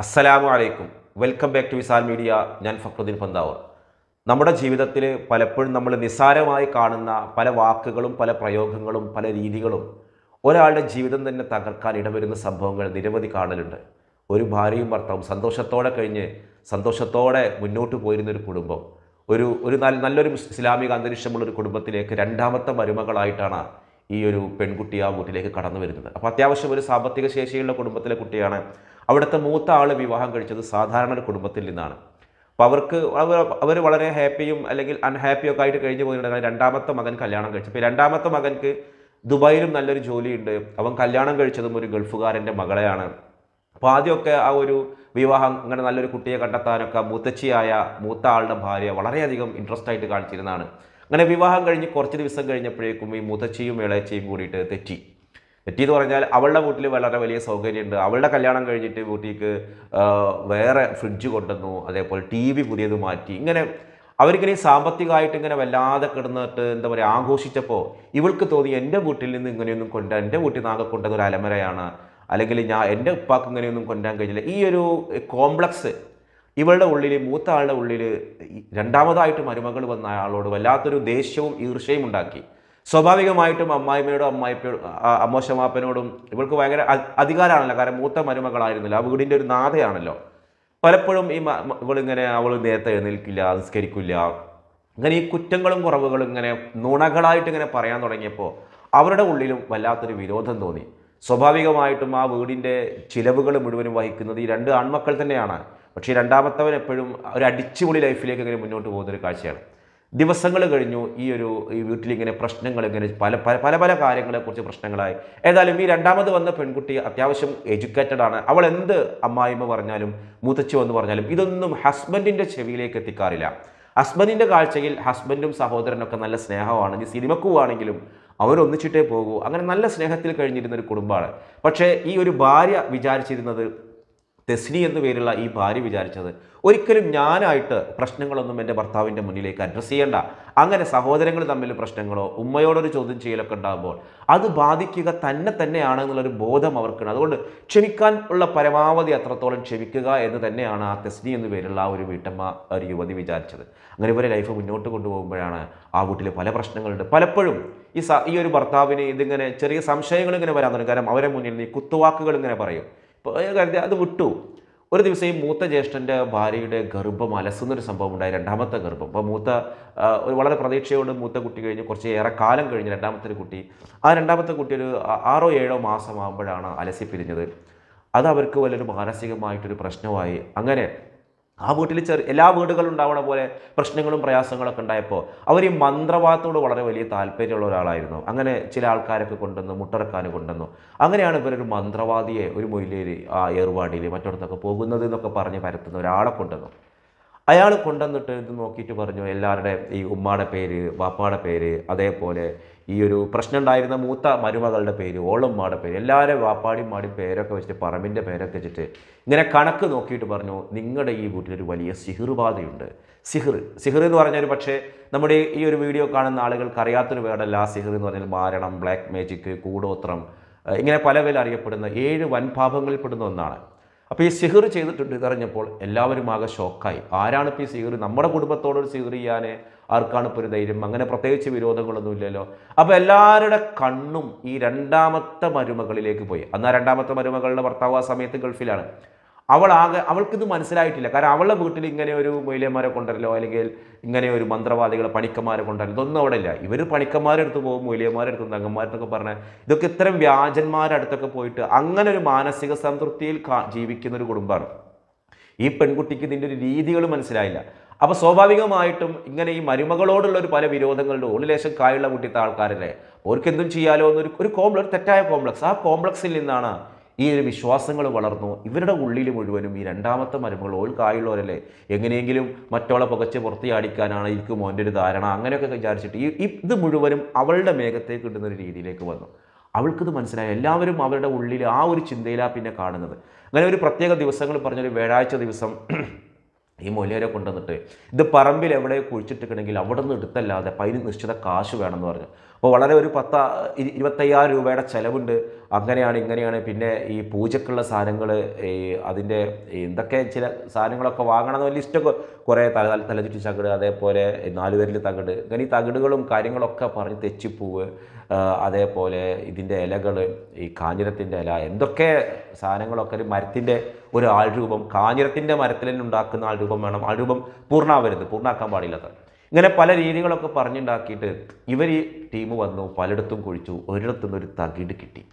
അസ്സലാമു അലൈക്കും welcome back to Visal media ഞാൻ ഫക്രുദ്ദീൻ പന്താവ് നമ്മുടെ ജീവിതത്തിൽ പലപ്പോഴും നമ്മൾ നിസ്സാരമായി കാണുന്ന പല വാക്കുകളും പല പ്രയോഗങ്ങളും പല രീതികളും ഒരാളുടെ ജീവിതം തന്നെ തകർക്കാൻ ഇടവരുന്ന സംഭവങ്ങൾ നിരവധി കാണലുണ്ട് ഒരു ഭാര്യയും ഭർത്താവും സന്തോഷത്തോടെ കഴിഞ്ഞ് സന്തോഷത്തോടെ മുന്നോട്ട് പോയിരുന്ന ഒരു കുടുംബം ഒരു ഒരു നല്ല നല്ലൊരു ഇസ്ലാമിക അന്തരീക്ഷമുള്ള ഒരു കുടുംബത്തിലേക്ക് രണ്ടാമത്തെ മരുമകളായിട്ടാണ് ഈ ഒരു പെൺകുട്ടി ആ വീട്ടിലേക്ക് കടന്നു വരുന്നത് അപ്പോൾ അത്യാവശ്യം ഒരു സാമ്പത്തിക ശേഷിയുള്ള കുടുംബത്തിലെ കുട്ടിയാണ് അവിടുത്തെ മൂത്ത ആൾ വിവാഹം കഴിച്ചത് സാധാരണ ഒരു കുടുംബത്തിൽ നിന്നാണ് അപ്പോൾ അവർക്ക് അവർ അവർ വളരെ ഹാപ്പിയും അല്ലെങ്കിൽ അൺഹാപ്പിയും ഒക്കെ ആയിട്ട് കഴിഞ്ഞു പോയിട്ടുണ്ടെങ്കിൽ രണ്ടാമത്തെ മകൻ കല്യാണം കഴിച്ചു അപ്പോൾ രണ്ടാമത്തെ മകൻക്ക് ദുബായിലും നല്ലൊരു ജോലിയുണ്ട് അവൻ കല്യാണം കഴിച്ചതും ഒരു ഗൾഫുകാരൻ്റെ മകളെയാണ് അപ്പോൾ ആദ്യമൊക്കെ ആ ഒരു വിവാഹം അങ്ങനെ നല്ലൊരു കുട്ടിയെ കണ്ടെത്താനൊക്കെ മൂത്തച്ചിയായ മൂത്ത ആളുടെ ഭാര്യ വളരെയധികം ഇൻട്രസ്റ്റ് ആയിട്ട് കാണിച്ചിരുന്നതാണ് അങ്ങനെ വിവാഹം കഴിഞ്ഞ് കുറച്ച് ദിവസം കഴിഞ്ഞപ്പോഴേക്കും ഈ മൂത്തച്ചിയും ഇളയച്ചിയും കൂടിയിട്ട് തെറ്റി തെറ്റി എന്ന് പറഞ്ഞാൽ അവളുടെ വീട്ടിൽ വളരെ വലിയ സൗകര്യമുണ്ട് അവളുടെ കല്യാണം കഴിഞ്ഞിട്ട് വീട്ടിലേക്ക് ആ, വേറെ ഫ്രിഡ്ജ് കൊണ്ടുവന്നു അതേപോലെ ടി വി പുതിയത് മാറ്റി ഇങ്ങനെ അവർക്കിനി സാമ്പത്തികമായിട്ട് ഇങ്ങനെ വല്ലാതെ കിടന്നിട്ട് എന്താ പറയുക ആഘോഷിച്ചപ്പോൾ ഇവൾക്ക് തോന്നി എൻ്റെ വീട്ടിൽ നിന്ന് ഇങ്ങനെയൊന്നും കൊണ്ടുവരാൻ എൻ്റെ വീട്ടിൽ നിന്ന് ആകെ കൊണ്ടത് ഒരു അലമരയാണ് അല്ലെങ്കിൽ ഞാൻ എൻ്റെ ഉപ്പാക്ക് ഇങ്ങനെയൊന്നും കൊണ്ടുവരാൻ കഴിഞ്ഞില്ല ഈ ഒരു കോംപ്ലക്സ് ഇവളുടെ ഉള്ളിൽ മൂത്ത ആളുടെ ഉള്ളിൽ രണ്ടാമതായിട്ട് മരുമകൾ വന്ന ആളോട് വല്ലാത്തൊരു ദേഷ്യവും ഈർഷ്യയും ഉണ്ടാക്കി സ്വാഭാവികമായിട്ടും അമ്മായിമ്മയോടും അമ്മായിപ്പയോടും അമ്മോശമാപ്പനോടും ഇവൾക്ക് ഭയങ്കര അ- അധികാരമാണല്ലോ കാരണം മൂത്ത മരുമകളായിരുന്നില്ല ആ വീടിൻ്റെ ഒരു നാഥയാണല്ലോ പലപ്പോഴും ഈ മ- മ- ഇവളിങ്ങനെ അവൾ നേരത്തെ എഴുന്നേൽക്കില്ല നിസ്കരിക്കില്ല ഇങ്ങനെ ഈ കുറ്റങ്ങളും കുറവുകളും ഇങ്ങനെ നുണകളായിട്ട് ഇങ്ങനെ പറയാൻ തുടങ്ങിയപ്പോൾ അവരുടെ ഉള്ളിലും വല്ലാത്തൊരു വിരോധം തോന്നി സ്വാഭാവികമായിട്ടും ആ വീടിൻ്റെ ചിലവുകൾ മുഴുവനും വഹിക്കുന്നത് ഈ രണ്ട് ആൺമക്കൾ തന്നെയാണ് പക്ഷേ ഈ രണ്ടാമത്തവൻ എപ്പോഴും ഒരു അടിച്ചുപൊളി ലൈഫിലേക്ക് ഇങ്ങനെ മുന്നോട്ട് പോകുന്ന ഒരു കാഴ്ചയാണ് ദിവസങ്ങൾ കഴിഞ്ഞു ഈ ഒരു ഈ വീട്ടിലിങ്ങനെ പ്രശ്നങ്ങൾ ഇങ്ങനെ പല പല പല പല കാര്യങ്ങളെക്കുറിച്ച് പ്രശ്നങ്ങളായി ഏതായാലും ഈ രണ്ടാമത് വന്ന പെൺകുട്ടി അത്യാവശ്യം എഡ്യൂക്കേറ്റഡ് ആണ് അവൾ എന്ത് അമ്മായിമ്മ പറഞ്ഞാലും മൂത്തച്ഛ എന്ന് പറഞ്ഞാലും ഇതൊന്നും ഹസ്ബൻഡിൻ്റെ ചെവിയിലേക്ക് എത്തിക്കാറില്ല ഹസ്ബൻഡിൻ്റെ കാഴ്ചയിൽ ഹസ്ബൻഡും സഹോദരനൊക്കെ നല്ല സ്നേഹമാണ് ഇനി സിനിമക്ക് പോവാണെങ്കിലും അവരൊന്നിച്ചിട്ടേ പോകൂ അങ്ങനെ നല്ല സ്നേഹത്തിൽ കഴിഞ്ഞിരുന്ന ഒരു കുടുംബമാണ് പക്ഷേ ഈ ഒരു ഭാര്യ വിചാരിച്ചിരുന്നത് തെസ്നി എന്നു പേരുള്ള ഈ ഭാര്യ വിചാരിച്ചത് ഒരിക്കലും ഞാനായിട്ട് പ്രശ്നങ്ങളൊന്നും എൻ്റെ ഭർത്താവിൻ്റെ മുന്നിലേക്ക് അഡ്രസ്സ് ചെയ്യണ്ട അങ്ങനെ സഹോദരങ്ങൾ തമ്മിൽ പ്രശ്നങ്ങളോ ഉമ്മയോടൊരു ചോദ്യം ചെയ്യലൊക്കെ ഉണ്ടാകുമ്പോൾ അത് ബാധിക്കുക തന്നെ തന്നെയാണ് എന്നുള്ളൊരു ബോധം അവർക്കുണ്ട് അതുകൊണ്ട് ക്ഷമിക്കാൻ ഉള്ള പരമാവധി അത്രത്തോളം ക്ഷമിക്കുക എന്ന് തന്നെയാണ് ആ തെസ്നി എന്നു പേരുള്ള ആ ഒരു വീട്ടമ്മ ഒരു യുവതി വിചാരിച്ചത് അങ്ങനെ ഇവരെ ലൈഫ് മുന്നോട്ട് കൊണ്ടുപോകുമ്പോഴാണ് ആ വീട്ടിൽ പല പ്രശ്നങ്ങളുണ്ട് പലപ്പോഴും ഈ സ ഈ ഒരു ഭർത്താവിന് ഇതിങ്ങനെ ചെറിയ സംശയങ്ങൾ ഇങ്ങനെ വരാൻ തുടങ്ങും കാരണം അവരെ മുന്നിൽ നിന്ന് ഈ കുത്തുവാക്കുകൾ ഇങ്ങനെ പറയും ഇപ്പോൾ കരുതി അത് വിട്ടു ഒരു ദിവസം ഈ മൂത്ത ജ്യേഷ്ഠൻ്റെ ഭാര്യയുടെ ഗർഭം അലസുന്നൊരു സംഭവം ഉണ്ടായി രണ്ടാമത്തെ ഗർഭം അപ്പോൾ മൂത്ത ആ, ഒരു വളരെ പ്രതീക്ഷയോട് മൂത്ത കുട്ടി കഴിഞ്ഞ് കുറച്ച് ഏറെ കാലം കഴിഞ്ഞ് രണ്ടാമത്തെ ഒരു കുട്ടി ആ രണ്ടാമത്തെ കുട്ടി ഒരു ആ- ആറോ ഏഴോ മാസമാകുമ്പോഴാണ് അലസി പിരിഞ്ഞത് അത് അവർക്ക് വലിയൊരു മാനസികമായിട്ടൊരു പ്രശ്നമായി അങ്ങനെ ആ വീട്ടിൽ ചെറിയ എല്ലാ വീടുകളും ഉണ്ടാവണ പോലെ പ്രശ്നങ്ങളും പ്രയാസങ്ങളൊക്കെ ഉണ്ടായപ്പോൾ അവർ ഈ മന്ത്രവാദത്തോട് വളരെ വലിയ താല്പര്യമുള്ള ഒരാളായിരുന്നു അങ്ങനെ ചില ആൾക്കാരൊക്കെ കൊണ്ടുവന്നു മുട്ടറക്കാൻ കൊണ്ടുവന്നു അങ്ങനെയാണ് ഇവരൊരു മന്ത്രവാദിയെ ഒരു മൊയിലേര് ആ ഏർവാടിയിൽ മറ്റിടത്തൊക്കെ പോകുന്നത് എന്നൊക്കെ പറഞ്ഞ് പരത്തുന്ന ഒരാളെ കൊണ്ടുവന്നു അയാൾ കൊണ്ടുവന്നിട്ട് ഇത് നോക്കിയിട്ട് പറഞ്ഞു എല്ലാവരുടെ ഈ ഉമ്മാടെ പേര് വാപ്പാടെ പേര് അതേപോലെ ഈ ഒരു പ്രശ്നം ഉണ്ടായിരുന്ന മൂത്ത മരുമകളുടെ പേര് ഓളുമ്മാടെ പേര് എല്ലാവരും വാപ്പാടിയും മാടിയും പേരൊക്കെ വെച്ചിട്ട് പറമ്പിൻ്റെ പേരൊക്കെ വെച്ചിട്ട് ഇങ്ങനെ കണക്ക് നോക്കിയിട്ട് പറഞ്ഞു നിങ്ങളുടെ ഈ വീട്ടിലൊരു വലിയ സിഹിർബാധയുണ്ട് സിഹിർ സിഹിർ എന്ന് പറഞ്ഞാൽ പക്ഷേ നമ്മുടെ ഈ ഒരു വീഡിയോ കാണുന്ന ആളുകൾക്ക് അറിയാത്തൊരു വേർഡല്ല ആ സിഹിർ എന്ന് പറഞ്ഞാൽ മാരണം ബ്ലാക്ക് മാജിക് കൂടോത്രം ഏഹ് ഇങ്ങനെ പല പേരിൽ അറിയപ്പെടുന്ന ഏഴ് വൻപാപങ്ങളിൽ പെടുന്ന ഒന്നാണ് അപ്പോൾ ഈ സിഹിർ ചെയ്തിട്ടുണ്ട് ഇതറിഞ്ഞപ്പോൾ എല്ലാവരും ആകെ ഷോക്കായി ആരാണ് ഇപ്പോൾ ഈ സിഹിർ നമ്മുടെ കുടുംബത്തോടൊരു സിഹിർ ചെയ്യാൻ ആർക്കാണ് ഇപ്പോൾ ഒരു ധൈര്യം അങ്ങനെ പ്രത്യേകിച്ച് വിരോധങ്ങളൊന്നും ഇല്ലല്ലോ അപ്പോൾ എല്ലാവരുടെ കണ്ണും ഈ രണ്ടാമത്തെ മരുമകളിലേക്ക് പോയി അന്ന് ആ രണ്ടാമത്തെ മരുമകളുടെ ഭർത്താവ് ആ സമയത്ത് ഗൾഫിലാണ് അവൾ ആകെ അവൾക്കിത് മനസ്സിലായിട്ടില്ല കാരണം അവളുടെ വീട്ടിൽ ഇങ്ങനെ ഒരു മൊയിലേമാരെ കൊണ്ടുവരലോ അല്ലെങ്കിൽ ഇങ്ങനെ ഒരു മന്ത്രവാദികളെ പണിക്കന്മാരെ കൊണ്ടുവരലോ ഇതൊന്നും അവിടെ ഇല്ല ഇവർ പണിക്കന്മാരെടുത്ത് പോകും മൊയിലേമാരെടുത്ത് തങ്ങന്മാരെടുത്തൊക്കെ പറഞ്ഞാൽ ഇതൊക്കെ ഇത്തരം വ്യാജന്മാരുടെ അടുത്തൊക്കെ പോയിട്ട് അങ്ങനെ ഒരു മാനസിക സംതൃപ്തിയിൽ കാ- ജീവിക്കുന്ന ഒരു കുടുംബമാണ് ഈ പെൺകുട്ടിക്ക് ഇതിൻ്റെ ഒരു രീതികൾ മനസ്സിലായില്ല അപ്പോൾ സ്വാഭാവികമായിട്ടും ഇങ്ങനെ ഈ മരുമകളോടുള്ള ഒരു പല വിരോധങ്ങളുടെ ഒരു ലേശം കായുള്ള കുട്ടിത്തെ ആൾക്കാരല്ലേ അവർക്ക് എന്തും ചെയ്യാലോ എന്നൊരു ഒരു കോംപ്ലക്സ് ഒരു തെറ്റായ കോംപ്ലക്സ് ആ കോംപ്ലക്സിൽ നിന്നാണ് ഈ ഒരു വിശ്വാസങ്ങൾ വളർന്നു ഇവരുടെ ഉള്ളിൽ മുഴുവനും ഈ രണ്ടാമത്തെ മരുമകൾ ഓൾ കായുള്ളവരല്ലേ എങ്ങനെയെങ്കിലും മറ്റോളെ പുകച്ച് പുറത്തിയാടിക്കാനാണ് എനിക്ക് മോൻ്റെ ഒരു ധാരണ അങ്ങനെയൊക്കെ വിചാരിച്ചിട്ട് ഈ ഈ- ഇത് മുഴുവനും അവളുടെ മേഘത്തേക്ക് ഇടുന്ന ഒരു രീതിയിലേക്ക് വന്നു അവൾക്കിത് മനസ്സിലായി എല്ലാവരും അവരുടെ ഉള്ളിൽ ആ ഒരു ചിന്തയിലാണ് പിന്നെ കാണുന്നത് അങ്ങനെ ഒരു പ്രത്യേക ദിവസങ്ങൾ പറഞ്ഞൊരു വ്യാഴാഴ്ച ദിവസം ഈ മൊലേരെ കൊണ്ടുവന്നിട്ട് ഇത് പറമ്പിൽ എവിടെ കുഴിച്ചിട്ടിട്ടുണ്ടെങ്കിൽ അവിടെ നിന്ന് എടുത്തല്ലാതെ അപ്പം അതിന് നിശ്ചിത കാശ് വേണമെന്ന് പറഞ്ഞു അപ്പോൾ വളരെ ഒരു പത്ത ഇരു- ഇരുപത്തയ്യായിരം രൂപയുടെ ചിലവുണ്ട് അങ്ങനെയാണ് ഇങ്ങനെയാണ് പിന്നെ ഈ പൂജക്കുള്ള സാധനങ്ങൾ ഈ അതിൻ്റെ ഈ എന്തൊക്കെ ചില സാധനങ്ങളൊക്കെ വാങ്ങണമെന്ന് ലിസ്റ്റൊക്കെ കുറേ തല തലചുറ്റി തകിട് അതേപോലെ നാലുപേരിൽ തകിട് ഇങ്ങനെ ഈ തകിടുകളും കാര്യങ്ങളൊക്കെ പറഞ്ഞ് തെച്ചിപ്പൂവ് ആ, അതേപോലെ ഇതിൻ്റെ ഇലകൾ ഈ കാഞ്ഞിരത്തിൻ്റെ ഇല എന്തൊക്കെ സാധനങ്ങളൊക്കെ ഒരു മരത്തിൻ്റെ ഒരു ആൾരൂപം കാഞ്ഞിരത്തിൻ്റെ മരത്തിൽ തന്നെ ഉണ്ടാക്കുന്ന ആൾരൂപം വേണം ആൾരൂപം പൂർണ്ണാവരുത് പൂർണ്ണാക്കാൻ പാടില്ലാത്ത ഇങ്ങനെ പല രീതികളൊക്കെ പറഞ്ഞുണ്ടാക്കിയിട്ട് ഇവർ ഈ ടീം വന്നു പലയിടത്തും കുഴിച്ചു ഒരിടത്തുനിന്ന് ഒരു തകിട് കിട്ടി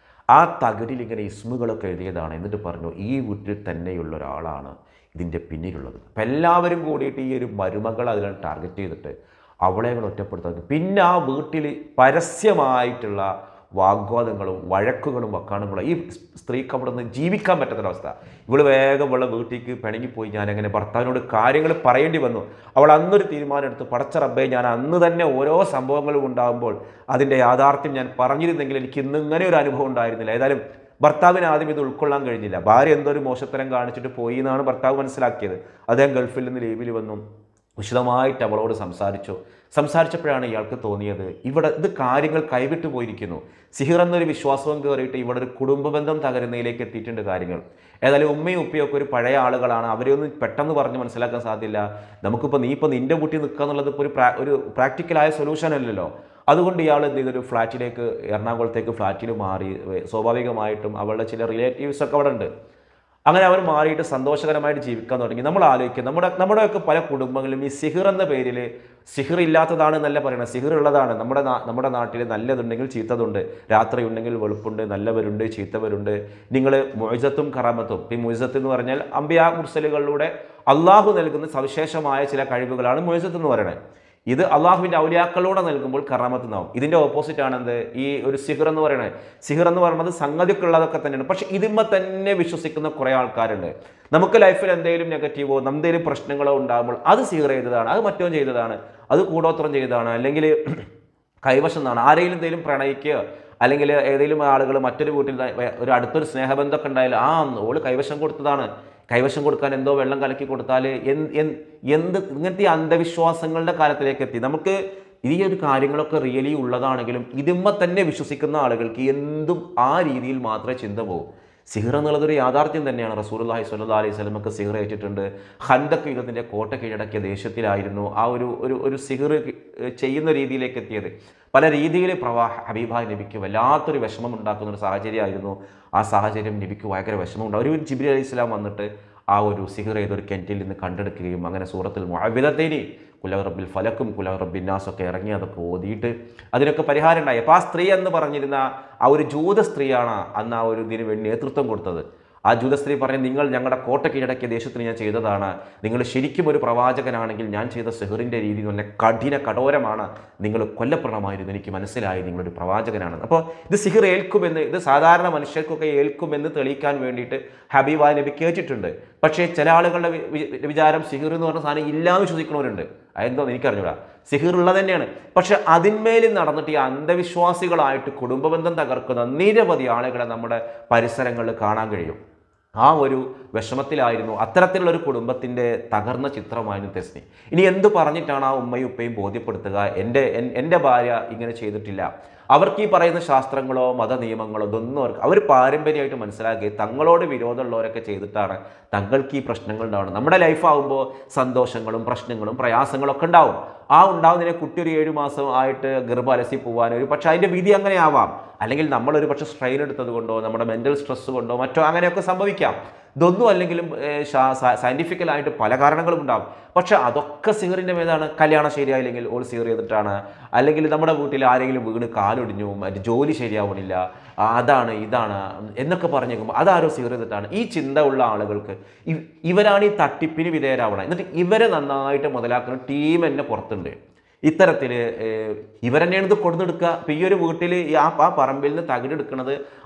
ആ തകിടിൽ ഇങ്ങനെ ഇസ്മുകളൊക്കെ എഴുതിയതാണ് എന്നിട്ട് പറഞ്ഞു ഈ വീട്ടിൽ തന്നെയുള്ള ഒരാളാണ് ഇതിൻ്റെ പിന്നിലുള്ളത് അപ്പം എല്ലാവരും കൂടിയിട്ട് ഈ ഒരു മരുമകൾ അതിലാണ് ടാർഗറ്റ് ചെയ്തിട്ട് അവളെ കൂടെ ഒറ്റപ്പെടുത്താൻ പിന്നെ ആ വീട്ടിൽ പരസ്യമായിട്ടുള്ള വാഗ്വാദങ്ങളും വഴക്കുകളും വക്കാണുകളും ഈ സ്ത്രീക്ക് അവിടെ നിന്ന് ജീവിക്കാൻ പറ്റാത്തൊരവസ്ഥ ഇവൾ വേഗം ഇവളെ വീട്ടിലേക്ക് പിണങ്ങിപ്പോയി ഞാൻ അങ്ങനെ ഭർത്താവിനോട് കാര്യങ്ങൾ പറയേണ്ടി വന്നു അവൾ അന്നൊരു തീരുമാനം എടുത്ത് പടച്ച റബ്ബെ ഞാൻ അന്ന് തന്നെ ഓരോ സംഭവങ്ങളും ഉണ്ടാകുമ്പോൾ അതിൻ്റെ യാഥാർത്ഥ്യം ഞാൻ പറഞ്ഞിരുന്നെങ്കിൽ എനിക്ക് ഇന്ന് ഇങ്ങനെ ഒരു അനുഭവം ഉണ്ടായിരുന്നില്ല ഏതായാലും ഭർത്താവിന് ആദ്യം ഇത് ഉൾക്കൊള്ളാൻ കഴിഞ്ഞില്ല ഭാര്യ എന്തോ ഒരു മോശത്തരം കാണിച്ചിട്ട് പോയി എന്നാണ് ഭർത്താവ് മനസ്സിലാക്കിയത് അദ്ദേഹം ഗൾഫിൽ നിന്ന് ലീവിൽ വന്നു വിശദമായിട്ട് അവളോട് സംസാരിച്ചു സംസാരിച്ചപ്പോഴാണ് ഇയാൾക്ക് തോന്നിയത് ഇവിടെ ഇത് കാര്യങ്ങൾ കൈവിട്ടു പോയിരിക്കുന്നു സിഹിർ എന്നൊരു വിശ്വാസവും കയറിയിട്ട് ഇവിടെ ഒരു കുടുംബ ബന്ധം തകരുന്നതിലേക്ക് എത്തിയിട്ടുണ്ട് കാര്യങ്ങൾ ഏതായാലും ഉമ്മയും ഉപ്പയും ഒക്കെ ഒരു പഴയ ആളുകളാണ് അവരെയൊന്നും പെട്ടെന്ന് പറഞ്ഞ് മനസ്സിലാക്കാൻ സാധ്യല്ല നമുക്കിപ്പോൾ നീ ഇപ്പോൾ നിൻ്റെ കുട്ടി നിൽക്കുക എന്നുള്ളത് ഇപ്പോൾ ഒരു പ്രാ ഒരു പ്രാക്ടിക്കലായ സൊല്യൂഷൻ അല്ലല്ലോ അതുകൊണ്ട് ഇയാൾ എന്ത് ചെയ്തൊരു ഫ്ലാറ്റിലേക്ക് എറണാകുളത്തേക്ക് ഫ്ലാറ്റിൽ മാറി ഏ, സ്വാഭാവികമായിട്ടും അവളുടെ ചില റിലേറ്റീവ്സ് ഒക്കെ അവിടെ ഉണ്ട് അങ്ങനെ അവർ മാറിയിട്ട് സന്തോഷകരമായിട്ട് ജീവിക്കാൻ തുടങ്ങി നമ്മൾ ആലോചിക്കുക നമ്മുടെ നമ്മുടെയൊക്കെ പല കുടുംബങ്ങളിലും ഈ സിഹിർ എന്ന പേരിൽ സിഹിർ ഇല്ലാത്തതാണ് എന്നല്ല പറയണത് സിഹിർ ഉള്ളതാണ് നമ്മുടെ നാ- നമ്മുടെ നാട്ടിൽ നല്ലതുണ്ടെങ്കിൽ ചീത്തതുണ്ട് രാത്രി ഉണ്ടെങ്കിൽ വെളുപ്പുണ്ട് നല്ലവരുണ്ട് ചീത്തവരുണ്ട് നിങ്ങൾ മൊയ്സത്തും കറാമത്തും ഈ മൊയ്സത്ത് എന്ന് പറഞ്ഞാൽ അമ്പിയാ മുർസലുകളിലൂടെ അള്ളാഹു നൽകുന്ന സവിശേഷമായ ചില കഴിവുകളാണ് മൊയ്സത്ത് എന്ന് പറയുന്നത് ഇത് അള്ളാഹുവിൻ്റെ ഔലിയാക്കളോടെ നൽകുമ്പോൾ കറാമത്ത് നാവും ഇതിൻ്റെ ഓപ്പോസിറ്റ് ആണ് എന്ത് ഈ ഒരു സിഹിർ എന്ന് പറയുന്നത് സിഹിർ എന്ന് പറയുന്നത് സംഗതിയൊക്കെ ഉള്ളതൊക്കെ തന്നെയാണ് പക്ഷെ ഇതിന്മ തന്നെ വിശ്വസിക്കുന്ന കുറേ ആൾക്കാരുണ്ട് നമുക്ക് ലൈഫിൽ എന്തെങ്കിലും നെഗറ്റീവോ എന്തെങ്കിലും പ്രശ്നങ്ങളോ ഉണ്ടാകുമ്പോൾ അത് സിഹിർ ചെയ്തതാണ് അത് മറ്റോ ചെയ്തതാണ് അത് കൂടോത്രം ചെയ്തതാണ് അല്ലെങ്കിൽ കൈവശം എന്നാണ് ആരെങ്കിലും എന്തെങ്കിലും പ്രണയിക്കുക അല്ലെങ്കിൽ ഏതെങ്കിലും ആളുകൾ മറ്റൊരു വീട്ടിൽ ത- വേ- ഒരു അടുത്തൊരു സ്നേഹബന്ധമൊക്കെ ഉണ്ടായാലും ആ ഓള് കൈവശം കൊടുത്തതാണ് കൈവശം കൊടുക്കാൻ എന്തോ വെള്ളം കലക്കി കൊടുത്താൽ എന്ത് എന്ത് ഇങ്ങനത്തെ ഈ അന്ധവിശ്വാസങ്ങളുടെ കാലത്തിലേക്ക് എത്തി നമുക്ക് ഈ ഒരു കാര്യങ്ങളൊക്കെ റിയലി ഉള്ളതാണെങ്കിലും ഇതിന്മ തന്നെ വിശ്വസിക്കുന്ന ആളുകൾക്ക് എന്തും ആ രീതിയിൽ മാത്രമേ ചിന്ത പോകും സിഹിർ എന്നുള്ളതൊരു യാഥാർത്ഥ്യം തന്നെയാണ് റസൂലുള്ളാഹി സ്വല്ലല്ലാഹി അലൈഹി സ്വലമൊക്കെ സിഹിർ ഏറ്റിട്ടുണ്ട് ഹന്തക്ക് യുദ്ധത്തിൻ്റെ കോട്ട കീഴടക്കിയ ദേഷ്യത്തിലായിരുന്നു ആ ഒരു ഒരു ഒരു സിഹിർ ചെയ്യുന്ന രീതിയിലേക്ക് എത്തിയത് പല രീതിയിൽ പ്രവാ ഹബീബായ് നബിക്ക് വല്ലാത്തൊരു വിഷമം ഉണ്ടാക്കുന്ന ഒരു സാഹചര്യമായിരുന്നു ആ സാഹചര്യം നബിക്ക് ഭയങ്കര വിഷമമുണ്ട് ഒരു ജിബ്രി അലൈഹി സ്വലാം വന്നിട്ട് ആ ഒരു സിഹിർ ഏതൊരു കെൻറ്റിൽ നിന്ന് കണ്ടെടുക്കുകയും അങ്ങനെ സൂറത്തിൽ മുഅവിദത്തേനി കുലഹ് റബ്ബിൽ ഫലക്കും കുലഹ് റബ്ബിൻ നാസൊക്കെ ഇറങ്ങി അതൊക്കെ ഓതിയിട്ട് അതിനൊക്കെ പരിഹാരം ഉണ്ടായി അപ്പോൾ ആ സ്ത്രീ എന്ന് പറഞ്ഞിരുന്ന ആ ഒരു ജൂത സ്ത്രീയാണ് അന്ന് ആ ഒരു ഇതിന് വേണ്ടി നേതൃത്വം കൊടുത്തത് ആ ജൂത സ്ത്രീ പറഞ്ഞു നിങ്ങൾ ഞങ്ങളുടെ കോട്ട കീഴടക്കിയ ദേശത്തിന് ഞാൻ ചെയ്തതാണ് നിങ്ങൾ ശരിക്കും ഒരു പ്രവാചകനാണെങ്കിൽ ഞാൻ ചെയ്ത സെഹറിൻ്റെ രീതി എന്ന് പറഞ്ഞാൽ കഠിന കഠോരമാണ് നിങ്ങൾ കൊല്ലപ്പെടണമായിരുന്നു എനിക്ക് മനസ്സിലായി നിങ്ങളൊരു പ്രവാചകനാണ് അപ്പോൾ ഇത് സിഹിർ ഏൽക്കുമെന്ന് ഇത് സാധാരണ മനുഷ്യർക്കൊക്കെ ഏൽക്കുമെന്ന് തെളിയിക്കാൻ വേണ്ടിയിട്ട് ഹബീബായ നബി കേട്ടിട്ടുണ്ട് പക്ഷേ ചില ആളുകളുടെ വി- വി- വിചാരം സിഹിർ എന്ന് പറഞ്ഞ സാധനം ഇല്ലാന്ന് വിശ്വസിക്കുന്നവരുണ്ട് അതെന്തോന്ന് എനിക്കറിഞ്ഞൂടാ സിഹിർ ഉള്ളത് തന്നെയാണ് പക്ഷെ അതിന്മേലും നടന്നിട്ട് ഈ അന്ധവിശ്വാസികളായിട്ട് കുടുംബബന്ധം തകർക്കുന്ന നിരവധി ആളുകളെ നമ്മുടെ പരിസരങ്ങളിൽ കാണാൻ കഴിയും ആ ഒരു വിഷമത്തിലായിരുന്നു അത്തരത്തിലുള്ള ഒരു കുടുംബത്തിൻ്റെ തകർന്ന ചിത്രമായിരുന്നു തെസ്നി ഇനി എന്ത് പറഞ്ഞിട്ടാണ് ആ ഉമ്മയും ഉപ്പയും ബോധ്യപ്പെടുത്തുക എൻ്റെ എൻ- എൻ്റെ ഭാര്യ ഇങ്ങനെ ചെയ്തിട്ടില്ല അവർക്ക് ഈ പറയുന്ന ശാസ്ത്രങ്ങളോ മത നിയമങ്ങളോ ഇതൊന്നും അവർക്ക് അവർ പാരമ്പര്യമായിട്ട് മനസ്സിലാക്കി തങ്ങളോട് വിരോധമുള്ളവരൊക്കെ ചെയ്തിട്ടാണ് തങ്ങൾക്ക് ഈ പ്രശ്നങ്ങൾ ഉണ്ടാവുന്നത് നമ്മുടെ ലൈഫാകുമ്പോൾ സന്തോഷങ്ങളും പ്രശ്നങ്ങളും പ്രയാസങ്ങളും ഒക്കെ ഉണ്ടാവും ആ ഉണ്ടാവുന്നതിനെ കുട്ടി ഒരു ഏഴ് മാസം ആയിട്ട് ഗർഭം അലസി പോകാൻ ഒരു പക്ഷേ അതിൻ്റെ വിധി അങ്ങനെ ആവാം അല്ലെങ്കിൽ നമ്മളൊരു പക്ഷേ സ്ട്രെയിൻ എടുത്തത് കൊണ്ടോ നമ്മുടെ മെൻ്റൽ സ്ട്രെസ് കൊണ്ടോ മറ്റോ അങ്ങനെയൊക്കെ സംഭവിക്കാം ഇതൊന്നും അല്ലെങ്കിലും സയൻറ്റിഫിക്കലായിട്ട് പല കാരണങ്ങളും ഉണ്ടാകും പക്ഷെ അതൊക്കെ സിഹറിൻ്റെ മേതാണ് കല്യാണം ശരിയായില്ലെങ്കിൽ ഓൾ സിഹർ ചെയ്തിട്ടാണ് അല്ലെങ്കിൽ നമ്മുടെ വീട്ടിൽ ആരെങ്കിലും വീണ് കാലൊടിഞ്ഞു മറ്റു ജോലി ശരിയാവണില്ല ആ, അതാണ് ഇതാണ് എന്നൊക്കെ പറഞ്ഞേക്കുമ്പോൾ അതാരോ സിഹർ ചെയ്തിട്ടാണ് ഈ ചിന്ത ഉള്ള ആളുകൾക്ക് ഇ- ഇവരാണ് ഈ തട്ടിപ്പിന് വിധേയരാവണം എന്നിട്ട് ഇവരെ നന്നായിട്ട് മുതലാക്കുന്ന ടീം തന്നെ പുറത്തുണ്ട് ഇത്തരത്തിൽ ഇവരെന്നെയാണ് ഇത് കൊടുന്നെടുക്കുക ഇപ്പം ഈ ഒരു വീട്ടിൽ ഈ ആ ആ പറമ്പിൽ നിന്ന് തകിടെടുക്കുന്നത്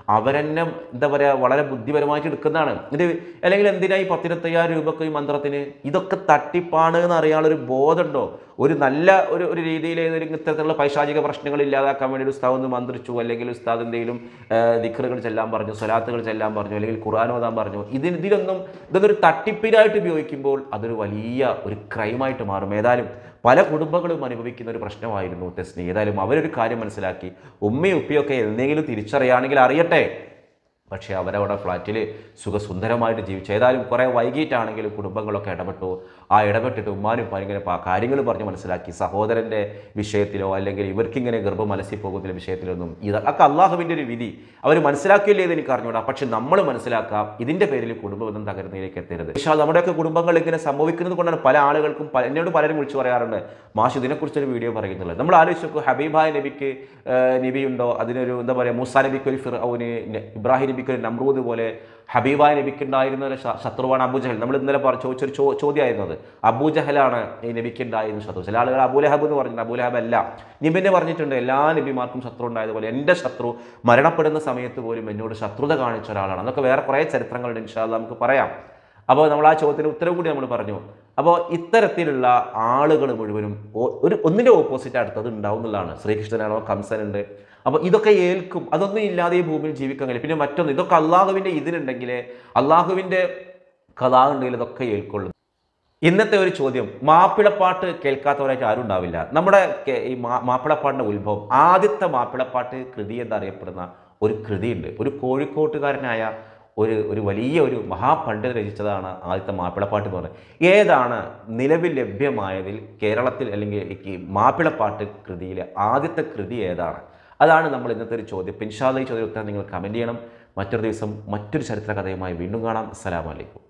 അവരെന്നെ എന്താ പറയുക വളരെ ബുദ്ധിപരമായിട്ട് എടുക്കുന്നതാണ് ഇത് അല്ലെങ്കിൽ എന്തിനാ ഈ പത്തിരുപത്തയ്യായിരം രൂപക്ക് ഈ മന്ത്രത്തിന് ഇതൊക്കെ തട്ടിപ്പാണ് എന്ന് അറിയാനുള്ളൊരു ബോധമുണ്ടോ ഒരു നല്ല ഒരു ഒരു രീതിയിൽ ഏതൊരു ഇത്തരത്തിലുള്ള പൈശാചിക പ്രശ്നങ്ങൾ ഇല്ലാതാക്കാൻ വേണ്ടി ഒരു ഉസ്താദ് ഒന്ന് മന്ത്രിച്ചു അല്ലെങ്കിൽ ഉസ്താദ് എന്തെങ്കിലും ദിക്കറുകൾ ചെല്ലാൻ പറഞ്ഞു സ്വലാത്തുകൾ ചെല്ലാൻ പറഞ്ഞു അല്ലെങ്കിൽ ഖുർആൻ ഓതാൻ പറഞ്ഞു ഇതിന് ഇതിലൊന്നും ഇതൊന്നൊരു തട്ടിപ്പിനായിട്ട് ഉപയോഗിക്കുമ്പോൾ അതൊരു വലിയ ഒരു ക്രൈമായിട്ട് മാറും ഏതായാലും പല കുടുംബങ്ങളും അനുഭവിക്കുന്ന ഒരു പ്രശ്നമായിരുന്നു ടെസ്നി ഏതായാലും അവരൊരു കാര്യം മനസ്സിലാക്കി ഉമ്മയും ഉപ്പയൊക്കെ എന്തെങ്കിലും തിരിച്ചറിയുകയാണെങ്കിൽ അറിയട്ടെ പക്ഷേ അവരവിടെ ഫ്ലാറ്റിൽ സുഖസുന്ദരമായിട്ട് ജീവിച്ചു ഏതായാലും കുറേ വൈകിട്ടാണെങ്കിലും കുടുംബങ്ങളൊക്കെ ഇടപെട്ടു ആ ഇടപെട്ടിട്ട് ഉമ്മാനും ഇങ്ങനെ കാര്യങ്ങൾ പറഞ്ഞ് മനസ്സിലാക്കി സഹോദരൻ്റെ വിഷയത്തിലോ അല്ലെങ്കിൽ ഇവർക്കിങ്ങനെ ഗർഭം അലസി പോകുന്ന വിഷയത്തിലൊന്നും ഇതൊക്കെ അള്ളാഹുവിൻ്റെ ഒരു വിധി അവർ മനസ്സിലാക്കിയില്ലേ എന്ന് എനിക്ക് അറിഞ്ഞൂടാ പക്ഷെ നമ്മൾ മനസ്സിലാക്കാം ഇതിൻ്റെ പേരിൽ കുടുംബബന്ധം തകരുന്നതിലേക്ക് എത്തരുത് പക്ഷേ നമ്മുടെയൊക്കെ കുടുംബങ്ങൾ ഇങ്ങനെ സംഭവിക്കുന്നത് കൊണ്ടാണ് പല ആളുകൾക്കും പല- എന്നോട് പലരും വിളിച്ചു പറയാറുണ്ട് മാഷ് ഇതിനെക്കുറിച്ചൊരു വീഡിയോ പറയുന്നുള്ളത് നമ്മൾ ആലോചിച്ച് നോക്കൂ ഹബീബായ നബിക്ക് ആ, നബിയുണ്ടോ അതിനൊരു എന്താ പറയുക മൂസാ നബിക്ക് ഒരു ഫിറൌന് ന- ഇബ്രാഹിം നബിക്ക് ഒരു നമ്രൂദ് പോലെ ഹബീബായ നബിക്ക് ഉണ്ടായിരുന്ന ഒരു ശ- ശത്രുവാണ് അബൂജഹൽ നമ്മൾ ഇന്നലെ പറ ചോദിച്ചൊരു ചോ ചോദ്യമായിരുന്നത് അബൂജഹലാണ് ഈ നബിക്ക് ഉണ്ടായിരുന്ന ശത്രു ചില ആളുകൾ അബൂലഹബ് എന്ന് പറഞ്ഞു അബൂലഹബ് അല്ല നിബിനെ പറഞ്ഞിട്ടുണ്ട് എല്ലാ നബിമാർക്കും ശത്രു ഉണ്ടായതുപോലെ എൻ്റെ ശത്രു മരണപ്പെടുന്ന സമയത്ത് പോലും എന്നോട് ശത്രുത കാണിച്ച ഒരാളാണ് അതൊക്കെ വേറെ കുറേ ചരിത്രങ്ങളുണ്ട് ഇൻഷാല്ല നമുക്ക് പറയാം അപ്പോൾ നമ്മൾ ആ ചോദ്യത്തിന് ഉത്തരവ് കൂടി നമ്മൾ പറഞ്ഞു അപ്പോൾ ഇത്തരത്തിലുള്ള ആളുകൾ മുഴുവനും ഒ- ഒരു ഒന്നിൻ്റെ ഓപ്പോസിറ്റ് അടുത്തത് ഉണ്ടാവും എന്നുള്ളതാണ് ശ്രീകൃഷ്ണനാണോ കംസനുണ്ട് അപ്പോൾ ഇതൊക്കെ ഏൽക്കും അതൊന്നും ഇല്ലാതെ ഈ ഭൂമിയിൽ ജീവിക്കാൻ കഴിയും പിന്നെ മറ്റൊന്ന് ഇതൊക്കെ അള്ളാഹുവിൻ്റെ ഇതിനുണ്ടെങ്കിൽ അള്ളാഹുവിൻ്റെ കഥാ ഉണ്ടെങ്കിൽ ഇതൊക്കെ ഏൽക്കുള്ളൂ ഇന്നത്തെ ഒരു ചോദ്യം മാപ്പിളപ്പാട്ട് കേൾക്കാത്തവരായിട്ട് ആരും ഉണ്ടാവില്ല നമ്മുടെ കെ- ഈ മാ മാപ്പിളപ്പാട്ടിൻ്റെ ഉത്ഭവം ആദ്യത്തെ മാപ്പിളപ്പാട്ട് കൃതി എന്നറിയപ്പെടുന്ന ഒരു കൃതിയുണ്ട് ഒരു കോഴിക്കോട്ടുകാരനായ ഒരു ഒരു വലിയ ഒരു മഹാപണ്ഡിതൻ രചിച്ചതാണ് ആദ്യത്തെ മാപ്പിളപ്പാട്ട് എന്ന് പറയുന്നത് ഏതാണ് നിലവിൽ ലഭ്യമായതിൽ കേരളത്തിൽ അല്ലെങ്കിൽ ഈ മാപ്പിളപ്പാട്ട് കൃതിയിലെ ആദ്യത്തെ കൃതി ഏതാണ് അതാണ് നമ്മൾ ഇന്നത്തെ ഒരു ചോദ്യം പിൻഷാദ ഈ ചോദ്യം ഉത്തരം നിങ്ങൾ കമൻറ്റ് ചെയ്യണം മറ്റൊരു ദിവസം മറ്റൊരു ചരിത്ര കഥയുമായി വീണ്ടും കാണാം അസ്സലാമലൈക്കും